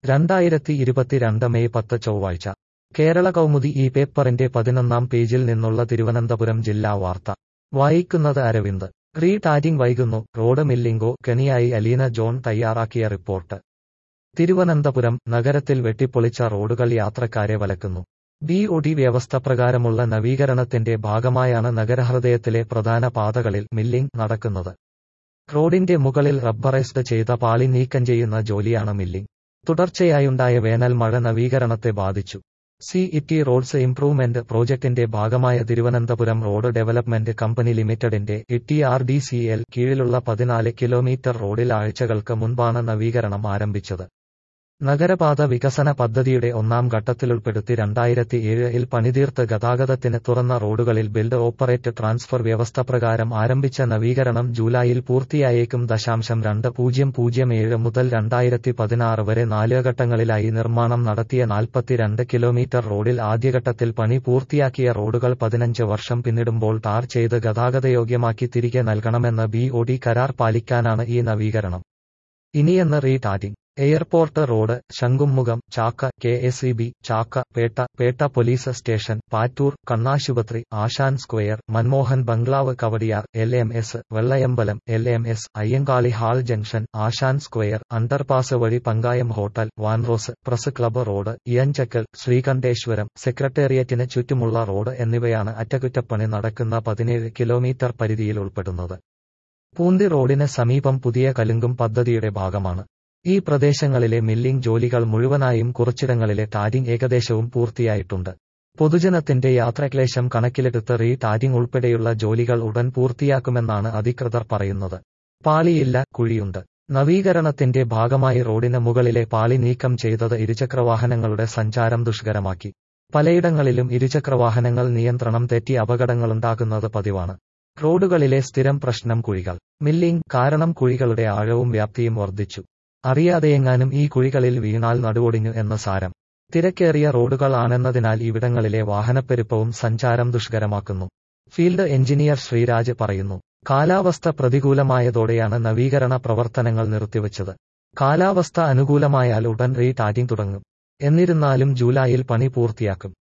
രണ്ടായിരത്തി ഇരുപത്തിരണ്ട് മെയ് പത്ത് ചൊവ്വാഴ്ച കേരള കൗമുദി ഈ പേപ്പറിന്റെ പതിനൊന്നാം പേജിൽ നിന്നുള്ള തിരുവനന്തപുരം ജില്ലാ വാർത്ത വായിക്കുന്നത് അരവിന്ദ് റീ ടാറ്റിംഗ് വൈകുന്നു റോഡ് മില്ലിംഗോ കെണിയായി അലീന ജോൺ തയ്യാറാക്കിയ റിപ്പോർട്ട് തിരുവനന്തപുരം നഗരത്തിൽ വെട്ടിപ്പൊളിച്ച റോഡുകൾ യാത്രക്കാരെ വലക്കുന്നു ബി ഒ ഡി വ്യവസ്ഥ പ്രകാരമുള്ള നവീകരണത്തിന്റെ ഭാഗമായാണ് നഗരഹൃദയത്തിലെ പ്രധാന പാതകളിൽ മില്ലിംഗ് നടക്കുന്നത് റോഡിന്റെ മുകളിൽ റബ്ബറൈസ്ഡ് ചെയ്ത പാളി നീക്കം ചെയ്യുന്ന ജോലിയാണ് മില്ലിംഗ് തുടർച്ചയായുണ്ടായ വേനൽ മഴ നവീകരണത്തെ ബാധിച്ചു സി ഇറ്റി റോഡ്സ് ഇംപ്രൂവ്മെന്റ് പ്രോജക്ടിന്റെ ഭാഗമായ തിരുവനന്തപുരം റോഡ് ഡെവലപ്മെന്റ് കമ്പനി ലിമിറ്റഡിന്റെ ഇറ്റി ആർ ഡി സി എൽ കീഴിലുള്ള പതിനാല് കിലോമീറ്റർ റോഡിൽ ആഴ്ചകൾക്ക് മുൻപാണ് നവീകരണം ആരംഭിച്ചത് നഗരപാത വികസന പദ്ധതിയുടെ ഒന്നാം ഘട്ടത്തിലുൾപ്പെടുത്തി രണ്ടായിരത്തി ഏഴിൽ പണിതീർത്ത് ഗതാഗതത്തിന് തുറന്ന റോഡുകളിൽ ബിൽഡ് ഓപ്പറേറ്റ് ട്രാൻസ്ഫർ വ്യവസ്ഥ പ്രകാരം ആരംഭിച്ച നവീകരണം ജൂലൈയിൽ പൂർത്തിയായേക്കും ദശാംശം രണ്ട് പൂജ്യം പൂജ്യം ഏഴ് മുതൽ രണ്ടായിരത്തി പതിനാറ് വരെ നാല് ഘട്ടങ്ങളിലായി നിർമ്മാണം നടത്തിയ നാൽപ്പത്തിരണ്ട് കിലോമീറ്റർ റോഡിൽ ആദ്യഘട്ടത്തിൽ പണി പൂർത്തിയാക്കിയ റോഡുകൾ പതിനഞ്ച് വർഷം പിന്നിടുമ്പോൾ ടാർ ചെയ്ത് ഗതാഗതയോഗ്യമാക്കി തിരികെ നൽകണമെന്ന ബി ഒ ഡി കരാർ പാലിക്കാനാണ് ഈ നവീകരണം ഇനിയെന്ന് retarring airport road Shankhumukham Chakka K S E B Chakka Pettah Pettah police station Pattoor കണ്ണാശുപത്രി Asan square Manmohan bungalow Kowdiar L M S Vellayambalam L M S Ayyankali hall junction Asan square underpass വഴി പങ്കായം ഹോട്ടൽ വാൻറോസ് പ്രസ് ക്ലബ്ബ് റോഡ് ഇയഞ്ചക്കൽ ശ്രീകണ്ഠേശ്വരം സെക്രട്ടേറിയറ്റിന് ചുറ്റുമുള്ള റോഡ് എന്നിവയാണ് അറ്റകുറ്റപ്പണി നടക്കുന്ന പതിനേഴ് കിലോമീറ്റർ പരിധിയിൽ ഉൾപ്പെടുന്നത് പൂന്തി റോഡിന് സമീപം പുതിയ കലുങ്കും പദ്ധതിയുടെ ഭാഗമാണ് ഈ പ്രദേശങ്ങളിലെ മില്ലിംഗ് ജോലികൾ മുഴുവനായും കുറച്ചിടങ്ങളിലെ ടാരിംഗ് ഏകദേശവും പൂർത്തിയായിട്ടുണ്ട് പൊതുജനത്തിന്റെ യാത്രക്ലേശം കണക്കിലെടുത്ത് റീ ടാരിംഗ് ഉൾപ്പെടെയുള്ള ജോലികൾ ഉടൻ പൂർത്തിയാക്കുമെന്നാണ് അധികൃതർ പറയുന്നത് പാളിയില്ല കുഴിയുണ്ട് നവീകരണത്തിന്റെ ഭാഗമായി റോഡിന് മുകളിലെ പാളി നീക്കം ചെയ്തത് ഇരുചക്രവാഹനങ്ങളുടെ സഞ്ചാരം ദുഷ്കരമാക്കി പലയിടങ്ങളിലും ഇരുചക്രവാഹനങ്ങൾ നിയന്ത്രണം തെറ്റി അപകടങ്ങളുണ്ടാകുന്നത് പതിവാണ് റോഡുകളിലെ സ്ഥിരം പ്രശ്നം കുഴികൾ മില്ലിംഗ് കാരണം കുഴികളുടെ ആഴവും വ്യാപ്തിയും വർദ്ധിച്ചു അറിയാതെയെങ്ങാനും ഈ കുഴികളിൽ വീണാൽ നടുവൊടിഞ്ഞു എന്ന സാരം തിരക്കേറിയ റോഡുകൾ ആണെന്നതിനാൽ ഇവിടങ്ങളിലെ വാഹനപ്പെരുപ്പവും സഞ്ചാരം ദുഷ്കരമാക്കുന്നു ഫീൽഡ് എഞ്ചിനീയർ ശ്രീരാജ് പറയുന്നു കാലാവസ്ഥ പ്രതികൂലമായതോടെയാണ് നവീകരണ പ്രവർത്തനങ്ങൾ നിർത്തിവച്ചത് കാലാവസ്ഥ അനുകൂലമായാൽ ഉടൻ റീ ടാറ്റിംഗ് തുടങ്ങും എന്നിരുന്നാലും ജൂലൈയിൽ പണി പൂർത്തിയാക്കും